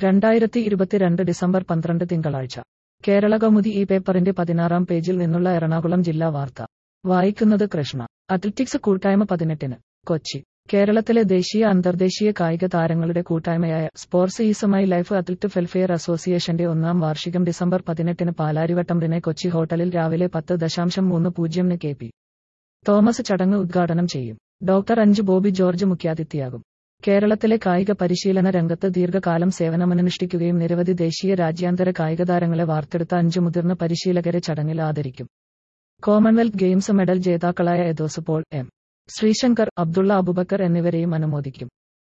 രണ്ടായിരത്തി ഇരുപത്തിരണ്ട് ഡിസംബർ പന്ത്രണ്ട് തിങ്കളാഴ്ച കേരള കൗമുദി ഈ പേപ്പറിന്റെ പതിനാറാം പേജിൽ നിന്നുള്ള എറണാകുളം ജില്ലാ വാർത്ത വായിക്കുന്നത് കൃഷ്ണ അത്ലറ്റിക്സ് കൂട്ടായ്മ പതിനെട്ടിന് കൊച്ചി കേരളത്തിലെ ദേശീയ അന്തർദേശീയ കായിക താരങ്ങളുടെ കൂട്ടായ്മയായ sports is my life athlete welfare അസോസിയേഷന്റെ ഒന്നാം വാർഷികം ഡിസംബർ പതിനെട്ടിന് പാലാരിവട്ടം റിനെ കൊച്ചി ഹോട്ടലിൽ രാവിലെ പത്ത് ദശാംശം മൂന്ന് പൂജ്യമിന് കെ പി തോമസ് ചടങ്ങ് ഉദ്ഘാടനം ചെയ്യും ഡോക്ടർ അഞ്ച് ബോബി ജോർജ് മുഖ്യാതിഥിയാകും കേരളത്തിലെ കായിക പരിശീലന രംഗത്ത് ദീർഘകാലം സേവനമനുഷ്ഠിക്കുകയും നിരവധി ദേശീയ രാജ്യാന്തര കായിക താരങ്ങളെ വാർത്തെടുത്ത അഞ്ച് മുതിർന്ന പരിശീലകരെ ചടങ്ങിൽ ആദരിക്കും കോമൺവെൽത്ത് ഗെയിംസ് മെഡൽ ജേതാക്കളായ എദോസ് പോൾ എം ശ്രീശങ്കർ അബ്ദുള്ള അബുബക്കർ എന്നിവരെയും അനുമോദിക്കും